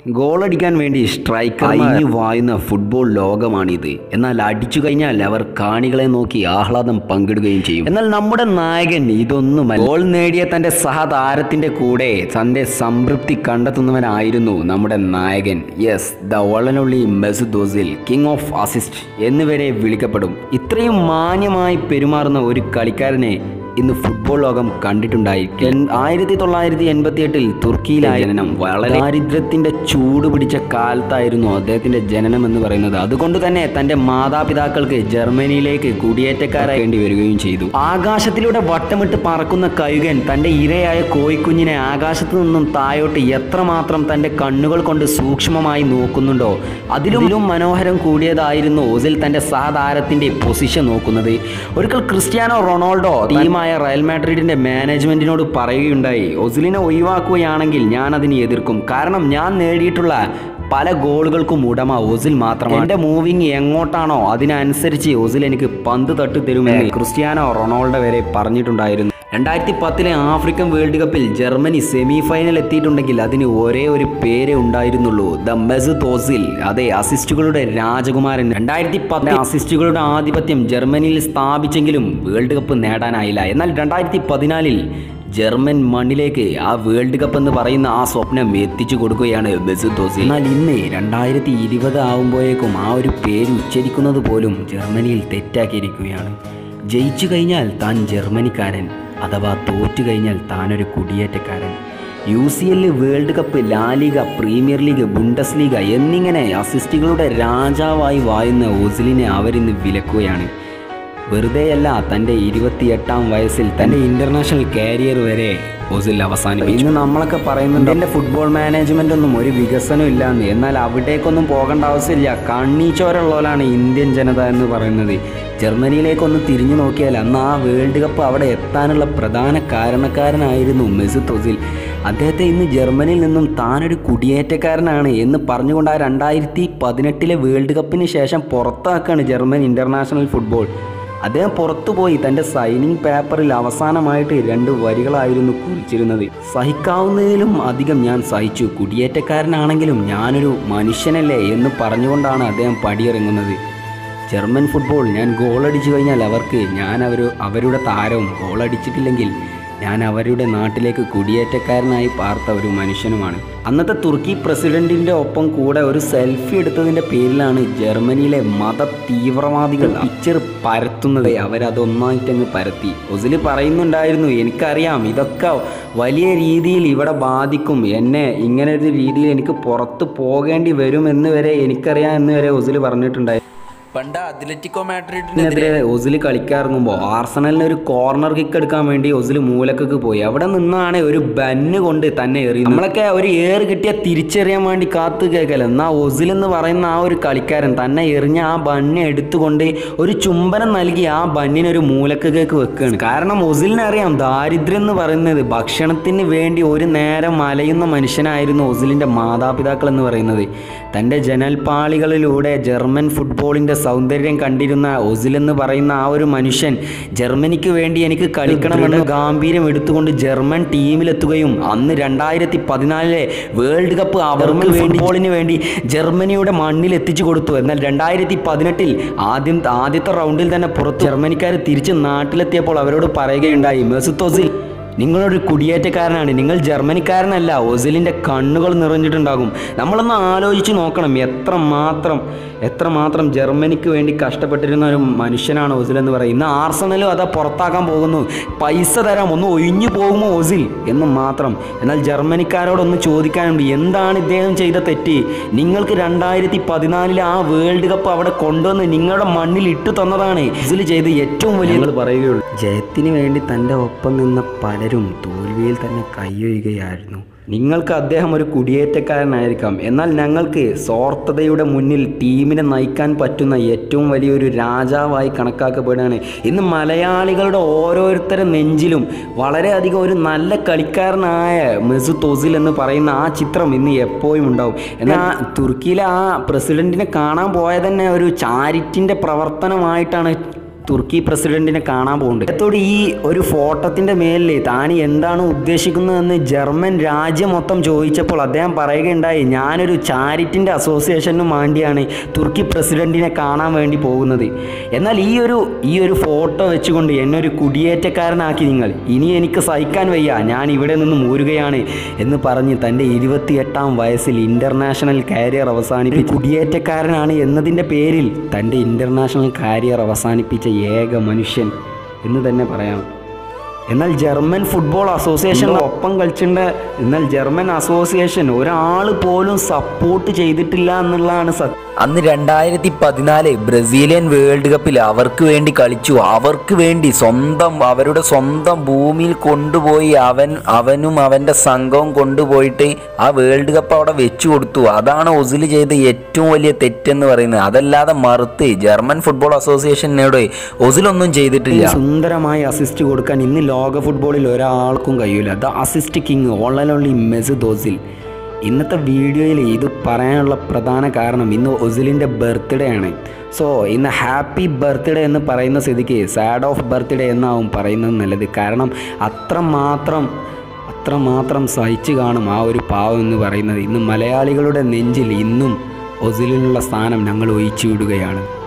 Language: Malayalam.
ഗോളടിക്കാൻ വേണ്ടി സ്ട്രൈക്കർ അയിഞ്ഞു വായുന്ന ഫുട്ബോൾ ലോകമാണിത് എന്നാൽ അടിച്ചു കഴിഞ്ഞാൽ അവർ കാണികളെ നോക്കി ആഹ്ലാദം പങ്കിടുകയും ചെയ്യും എന്നാൽ നമ്മുടെ നായകൻ ഇതൊന്നുമല്ല ഗോൾ നേടിയ തന്റെ സഹതാരത്തിന്റെ കൂടെ തന്റെ സംതൃപ്തി കണ്ടെത്തുന്നവനായിരുന്നു നമ്മുടെ നായകൻ യെസ് ദ ഓളനുള്ളി Mesut Ozil king of assist എന്നിവരെ വിളിക്കപ്പെടും ഇത്രയും മാന്യമായി പെരുമാറുന്ന ഒരു കളിക്കാരനെ ഇന്ന് ഫുട്ബോൾ ലോകം കണ്ടിട്ടുണ്ടായിരിക്കും ആയിരത്തി തൊള്ളായിരത്തി എൺപത്തി എട്ടിൽ തുർക്കിയിലായ ജനനം വളരെ ദാരിദ്ര്യത്തിന്റെ ചൂട് പിടിച്ച കാലത്തായിരുന്നു അദ്ദേഹത്തിന്റെ ജനനം എന്ന് പറയുന്നത് അതുകൊണ്ട് തന്നെ തന്റെ മാതാപിതാക്കൾക്ക് ജർമ്മനിയിലേക്ക് കുടിയേറ്റക്കാരാകേണ്ടി വരികയും ചെയ്തു ആകാശത്തിലൂടെ വട്ടമിട്ട് പറക്കുന്ന കഴുകൻ തന്റെ ഇരയായ കോഴിക്കുഞ്ഞിനെ ആകാശത്തു നിന്നും താഴോട്ട് എത്രമാത്രം തന്റെ കണ്ണുകൾ കൊണ്ട് സൂക്ഷ്മമായി നോക്കുന്നുണ്ടോ അതിലും മനോഹരം കൂടിയതായിരുന്നു ഓസിൽ തന്റെ സഹതാരത്തിന്റെ പൊസിഷൻ നോക്കുന്നത് ഒരിക്കൽ ക്രിസ്ത്യാനോ റൊണാൾഡോ ടീമായ റയൽ മാഡ്രിഡിന്റെ മാനേജ്മെന്റിനോട് പറയുകയുണ്ടായി ഒസിലിനെ ഒഴിവാക്കുകയാണെങ്കിൽ ഞാൻ അതിനെ എതിർക്കും കാരണം ഞാൻ നേടിയിട്ടുള്ള പല ഗോളുകൾക്കും ഉടമ ഒസിൽ മാത്രമാണ് എന്റെ മൂവിങ് എങ്ങോട്ടാണോ അതിനനുസരിച്ച് ഒസിൽ എനിക്ക് പന്ത് തട്ടി തരുമെന്ന് ക്രിസ്ത്യാനോ റൊണാൾഡോ വരെ പറഞ്ഞിട്ടുണ്ടായിരുന്നു രണ്ടായിരത്തി പത്തിലെ ആഫ്രിക്കൻ വേൾഡ് കപ്പിൽ ജർമ്മനി സെമി ഫൈനൽ എത്തിയിട്ടുണ്ടെങ്കിൽ അതിന് ഒരേ ഒരു പേരേ ഉണ്ടായിരുന്നുള്ളൂ ദ മെസുദ് ഓസിൽ അതെ അസിസ്റ്റുകളുടെ രാജകുമാരൻ രണ്ടായിരത്തി പത്ത് അസിസ്റ്റുകളുടെ ആധിപത്യം ജർമ്മനിയിൽ സ്ഥാപിച്ചെങ്കിലും വേൾഡ് കപ്പ് നേടാനായില്ല എന്നാൽ രണ്ടായിരത്തി പതിനാലിൽ ജർമ്മൻ മണ്ണിലേക്ക് ആ വേൾഡ് കപ്പ് എന്ന് പറയുന്ന ആ സ്വപ്നം എത്തിച്ചു കൊടുക്കുകയാണ് മെസുദ് ഓസിൽ എന്നാൽ ഇന്ന് രണ്ടായിരത്തി ഇരുപത് ആകുമ്പോഴേക്കും ആ ഒരു പേര് ഉച്ചരിക്കുന്നത് പോലും ജർമ്മനിയിൽ തെറ്റാക്കിയിരിക്കുകയാണ് ജയിച്ചു കഴിഞ്ഞാൽ താൻ ജർമ്മനിക്കാരൻ അഥവാ തോറ്റു കഴിഞ്ഞാൽ താനൊരു കുടിയേറ്റക്കാരൻ U C L world cup La Liga premier league Bundesliga എന്നിങ്ങനെ അസിസ്റ്റുകളുടെ രാജാവായി വായുന്ന ഓസിലിനെ അവരിന്ന് വിലക്കുകയാണ് വെറുതെയല്ല തൻ്റെ ഇരുപത്തിയെട്ടാം വയസ്സിൽ തൻ്റെ ഇൻ്റർനാഷണൽ കാരിയർ വരെ ഓസിൽ അവസാനിപ്പിച്ചു ഇന്ന് നമ്മളൊക്കെ പറയുന്നുണ്ട് എൻ്റെ ഫുട്ബോൾ മാനേജ്മെൻ്റ് ഒന്നും ഒരു വികസനം ഇല്ലാന്ന് എന്നാൽ അവിടേക്കൊന്നും പോകേണ്ട ആവശ്യമില്ല കണ്ണീച്ചോരുള്ളവരാണ് ഇന്ത്യൻ ജനത എന്ന് പറയുന്നത് ജർമ്മനിയിലേക്കൊന്ന് തിരിഞ്ഞു നോക്കിയാൽ അന്ന് ആ വേൾഡ് കപ്പ് അവിടെ എത്താനുള്ള പ്രധാന കാരണക്കാരനായിരുന്നു മെസുത്ത് ഒസിൽ അദ്ദേഹത്തെ ഇന്ന് ജർമ്മനിയിൽ നിന്നും താനൊരു കുടിയേറ്റക്കാരനാണ് എന്ന് പറഞ്ഞുകൊണ്ട് ആ രണ്ടായിരത്തി പതിനെട്ടിലെ വേൾഡ് കപ്പിന് ശേഷം പുറത്താക്കാണ് ജർമ്മൻ ഇൻ്റർനാഷണൽ ഫുട്ബോൾ അദ്ദേഹം പുറത്തുപോയി തൻ്റെ സൈനിങ് പേപ്പറിൽ അവസാനമായിട്ട് രണ്ട് വരികളായിരുന്നു കുറിച്ചിരുന്നത് സഹിക്കാവുന്നതിലും അധികം ഞാൻ സഹിച്ചു കുടിയേറ്റക്കാരനാണെങ്കിലും ഞാനൊരു മനുഷ്യനല്ലേ എന്ന് പറഞ്ഞുകൊണ്ടാണ് അദ്ദേഹം പടിയിറങ്ങുന്നത് ജർമ്മൻ ഫുട്ബോൾ ഞാൻ ഗോളടിച്ചു കഴിഞ്ഞാൽ അവർക്ക് ഞാൻ അവർ അവരുടെ താരവും ഗോളടിച്ചിട്ടില്ലെങ്കിൽ ഞാൻ അവരുടെ നാട്ടിലേക്ക് കുടിയേറ്റക്കാരനായി പാർത്ത ഒരു മനുഷ്യനുമാണ് അന്നത്തെ തുർക്കി പ്രസിഡന്റിന്റെ ഒപ്പം കൂടെ ഒരു സെൽഫി എടുത്തതിന്റെ പേരിലാണ് ജർമ്മനിയിലെ മത തീവ്രവാദികൾ പിക്ചർ പരത്തുന്നത് അവരതൊന്നായിട്ടങ്ങ് പരത്തി ഒസില് പറയുന്നുണ്ടായിരുന്നു എനിക്കറിയാം ഇതൊക്കെ വലിയ രീതിയിൽ ഇവിടെ ബാധിക്കും എന്നെ ഇങ്ങനെ ഒരു രീതിയിൽ എനിക്ക് പുറത്ത് പോകേണ്ടി വരും എന്ന് വരെ എനിക്കറിയാം എന്ന് വരെ ഒസില് പറഞ്ഞിട്ടുണ്ടായിരുന്നു പണ്ട് അത്ലറ്റിക്കോ മാഡ്രിഡിനെതിരെ ഇതിനെതിരെ ഒസിൽ കളിക്കാറിറങ്ങുമ്പോൾ ആർസണലിന് ഒരു കോർണർ കിക്ക് എടുക്കാൻ വേണ്ടി ഒസിൽ മൂലക്കൊക്കെ പോയി അവിടെ നിന്നാണ് ഒരു ബന്ന് കൊണ്ട് തന്നെ എറിയുന്നത് നമ്മളൊക്കെ ഒരു ഏറ് കിട്ടിയ തിരിച്ചറിയാൻ വേണ്ടി കാത്തു കേൾക്കല എന്നാൽ ഒസിൽ എന്ന് പറയുന്ന ആ ഒരു കളിക്കാരൻ തന്നെ എറിഞ്ഞ ആ ബന്നെ എടുത്തുകൊണ്ട് ഒരു ചുംബനം നൽകി ആ ബന്നിന് ഒരു മൂലക്കൊക്കെ വെക്കുകയാണ് കാരണം ഒസിലിനെ അറിയാം ദാരിദ്ര്യം എന്ന് പറയുന്നത് ഭക്ഷണത്തിന് വേണ്ടി ഒരു നേരം അലയുന്ന മനുഷ്യനായിരുന്നു ഒസിലിൻ്റെ മാതാപിതാക്കൾ എന്ന് പറയുന്നത് തൻ്റെ ജനൽപ്പാളികളിലൂടെ ജർമ്മൻ ഫുട്ബോളിൻ്റെ സൗന്ദര്യം കണ്ടിരുന്ന ഒസിൽ എന്ന് പറയുന്ന ആ ഒരു മനുഷ്യൻ ജർമ്മനിക്ക് വേണ്ടി എനിക്ക് കളിക്കണമെന്ന് ഗാംഭീര്യം എടുത്തുകൊണ്ട് ജർമ്മൻ ടീമിലെത്തുകയും അന്ന് രണ്ടായിരത്തി പതിനാലിലെ വേൾഡ് കപ്പ് അവർക്ക് ഫുട്ബോളിന് വേണ്ടി ജർമ്മനിയുടെ മണ്ണിൽ എത്തിച്ചു കൊടുത്തു എന്നാൽ രണ്ടായിരത്തി പതിനെട്ടിൽ ആദ്യം ആദ്യത്തെ റൗണ്ടിൽ തന്നെ പുറത്ത് ജർമ്മനിക്കാർ തിരിച്ച് നാട്ടിലെത്തിയപ്പോൾ അവരോട് പറയുകയുണ്ടായി മെസുത്ത് ഒസിൽ നിങ്ങളൊരു കുടിയേറ്റക്കാരനാണ് നിങ്ങൾ ജർമ്മനിക്കാരനല്ല ഒസിലിൻ്റെ കണ്ണുകൾ നിറഞ്ഞിട്ടുണ്ടാകും നമ്മളൊന്ന് ആലോചിച്ച് നോക്കണം എത്ര മാത്രം എത്ര മാത്രം ജർമ്മനിക്ക് വേണ്ടി കഷ്ടപ്പെട്ടിരുന്ന ഒരു മനുഷ്യനാണ് ഒസിൽ എന്ന് പറയുന്നത് ഇന്ന് ആർസണലും അതാ പുറത്താക്കാൻ പോകുന്നു പൈസ തരാം ഒന്ന് ഒഴിഞ്ഞു പോകുമോ ഒസിൽ എന്ന് മാത്രം എന്നാൽ ജർമ്മനിക്കാരോടൊന്ന് ചോദിക്കാനുണ്ട് എന്താണ് ഇദ്ദേഹം ചെയ്ത തെറ്റ് നിങ്ങൾക്ക് രണ്ടായിരത്തി പതിനാലിലെ ആ വേൾഡ് കപ്പ് അവിടെ കൊണ്ടുവന്ന് നിങ്ങളുടെ മണ്ണിൽ ഇട്ടു തന്നതാണ് ഒസിൽ ചെയ്ത് ഏറ്റവും വലിയ പറയുകയുള്ളൂ ജയത്തിന് വേണ്ടി തൻ്റെ ഒപ്പം നിന്ന പലരും തോൽവിയിൽ തന്നെ കൈയൊയ്യുകയായിരുന്നു നിങ്ങൾക്ക് അദ്ദേഹം ഒരു കുടിയേറ്റക്കാരനായിരിക്കാം എന്നാൽ ഞങ്ങൾക്ക് സ്വാർത്ഥതയുടെ മുന്നിൽ ടീമിനെ നയിക്കാൻ പറ്റുന്ന ഏറ്റവും വലിയൊരു രാജാവായി കണക്കാക്കപ്പെടുകയാണ് ഇന്ന് മലയാളികളുടെ ഓരോരുത്തരുടെ നെഞ്ചിലും വളരെയധികം ഒരു നല്ല കളിക്കാരനായ മെസുത്ത് ഒസിൽ എന്ന് പറയുന്ന ആ ചിത്രം ഇന്ന് എപ്പോഴും ഉണ്ടാവും എന്നാൽ ആ തുർക്കിയിലെ ആ പ്രസിഡന്റിനെ കാണാൻ പോയ തന്നെ ഒരു ചാരിറ്റിൻ്റെ പ്രവർത്തനമായിട്ടാണ് തുർക്കി പ്രസിഡന്റിനെ കാണാൻ പോകുന്നുണ്ട് അദ്ദേഹത്തോട് ഈ ഒരു ഫോട്ടോത്തിന്റെ മേലിൽ താൻ എന്താണ് ഉദ്ദേശിക്കുന്നതെന്ന് ജർമ്മൻ രാജ്യം മൊത്തം ചോദിച്ചപ്പോൾ അദ്ദേഹം പറയുകയുണ്ടായി ഞാനൊരു ചാരിറ്റിൻ്റെ അസോസിയേഷനും വേണ്ടിയാണ് തുർക്കി പ്രസിഡന്റിനെ കാണാൻ വേണ്ടി പോകുന്നത് എന്നാൽ ഈ ഒരു ഈ ഒരു ഫോട്ടോ വെച്ചുകൊണ്ട് എന്നെ ഒരു കുടിയേറ്റക്കാരനാക്കി നിങ്ങൾ ഇനി എനിക്ക് സഹിക്കാൻ വയ്യ ഞാൻ ഇവിടെ നിന്ന് മൂരുകയാണ് എന്ന് പറഞ്ഞ് തൻ്റെ ഇരുപത്തിയെട്ടാം വയസ്സിൽ ഇൻ്റർനാഷണൽ കാരിയർ അവസാനിപ്പിച്ച് കുടിയേറ്റക്കാരനാണ് എന്നതിൻ്റെ പേരിൽ തൻ്റെ ഇൻ്റർനാഷണൽ കാരിയർ അവസാനിപ്പിച്ച ഏക മനുഷ്യൻ എന്ന് തന്നെ പറയാം എന്നാൽ ജർമ്മൻ ഫുട്ബോൾ അസോസിയേഷൻ്റെ ഒപ്പം കളിച്ചിട്ടുണ്ട് എന്നാൽ ജർമ്മൻ അസോസിയേഷൻ ഒരാൾ പോലും സപ്പോർട്ട് ചെയ്തിട്ടില്ല എന്നുള്ളതാണ് സത്യം അന്ന് രണ്ടായിരത്തി പതിനാല് ബ്രസീലിയൻ വേൾഡ് കപ്പിൽ അവർക്ക് വേണ്ടി കളിച്ചു അവർക്ക് വേണ്ടി സ്വന്തം അവരുടെ സ്വന്തം ഭൂമിയിൽ കൊണ്ടുപോയി അവൻ അവനും അവൻ്റെ സംഘവും കൊണ്ടുപോയിട്ട് ആ വേൾഡ് കപ്പ് അവിടെ വെച്ചു കൊടുത്തു അതാണ് ഒസിൽ ചെയ്ത ഏറ്റവും വലിയ തെറ്റെന്ന് പറയുന്നത് അതല്ലാതെ മറുത്ത് ജർമ്മൻ ഫുട്ബോൾ അസോസിയേഷനോട് ഒസിലൊന്നും ചെയ്തിട്ടില്ല സുന്ദരമായി അസിസ്റ്റ് കൊടുക്കാൻ ഇന്ന് ലോക ഫുട്ബോളിൽ ഒരാൾക്കും കഴിയില്ല the assist king all and only Mesut Ozil ഇന്നത്തെ വീഡിയോയിൽ ഇത് പറയാനുള്ള പ്രധാന കാരണം ഇന്ന് ഒസിലിൻ്റെ ബർത്ത്ഡേ ആണ് സോ ഇന്ന് ഹാപ്പി ബർത്ത്ഡേ എന്ന് പറയുന്ന സ്ഥിതിക്ക് സാഡ് ഓഫ് ബർത്ത്ഡേ എന്നാവും പറയുന്നത് നല്ലത് കാരണം അത്രമാത്രം അത്രമാത്രം സഹിച്ചു കാണും ആ ഒരു പാവം എന്ന് പറയുന്നത് ഇന്ന് മലയാളികളുടെ നെഞ്ചിൽ ഇന്നും ഒസിലിനുള്ള സ്ഥാനം ഞങ്ങൾ ഒഴിച്ചു വിടുകയാണ്